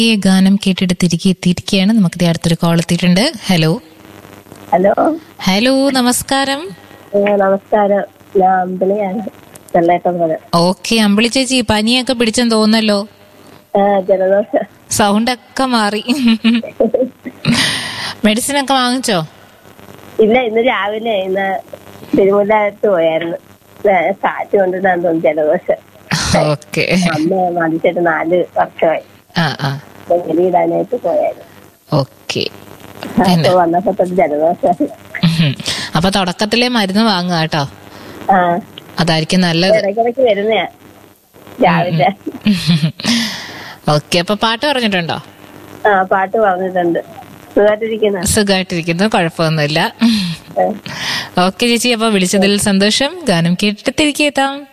ഈ ഗാനം കേട്ടിട്ട് തിരികെ എത്തിയിരിക്കുകയാണ് നമുക്ക് ദേ അടുത്തൊരു കോൾ എത്തിയിട്ടുണ്ട് ഹലോ ഹലോ ഹലോ നമസ്കാരം ഏ, നമസ്കാരം ഞാൻ അമ്പിളിയാണ് ചെള്ളേട്ടൻ പോലെ ഓക്കെ അമ്പിളി ചേച്ചി പനിയൊക്കെ പിടിച്ചെന്ന് തോന്നല്ലോ ആ ജലദോഷം സൗണ്ട് ഒക്കെ മാറി മെഡിസിൻ ഒക്കെ വാങ്ങിച്ചോ ഇല്ല ഇന്ന് രാവിലെ ഇന്ന് തിരുമുല്ലാത്ത് പോയായിരുന്നു ഏ, കാറ്റ് കൊണ്ടിട്ടാന്ന് തോന്നുന്നു ജലദോഷം ഓക്കെ അമ്മ മതിച്ചിട്ട് നാല് വർഷമായി ആ ആ ഇടാനായിട്ട് പോയായിരുന്നു ഓക്കെ പിന്നെ അപ്പൊ വന്നപ്പോ തൊട്ട് ജലദോഷം ഉം. അപ്പൊ തുടക്കത്തിലെ മരുന്ന് വാങ്ങുക കേട്ടോ ആ അതായിരിക്കും നല്ലത് ഇടയ്ക്കിടയ്ക്ക് വരുന്നയാ രാവിലെ ഓക്കെ അപ്പൊ പാട്ട് പറഞ്ഞിട്ടുണ്ടോ ആ പാട്ട് പറഞ്ഞിട്ടുണ്ട് സുഖമായിട്ടിരിക്കുന്ന സുഖമായിട്ടിരിക്കുന്നു കുഴപ്പമൊന്നുമില്ല ഓക്കെ ചേച്ചി അപ്പൊ വിളിച്ചതിൽ സന്തോഷം ഗാനം കേട്ടിട്ട് തിരികെ എത്താം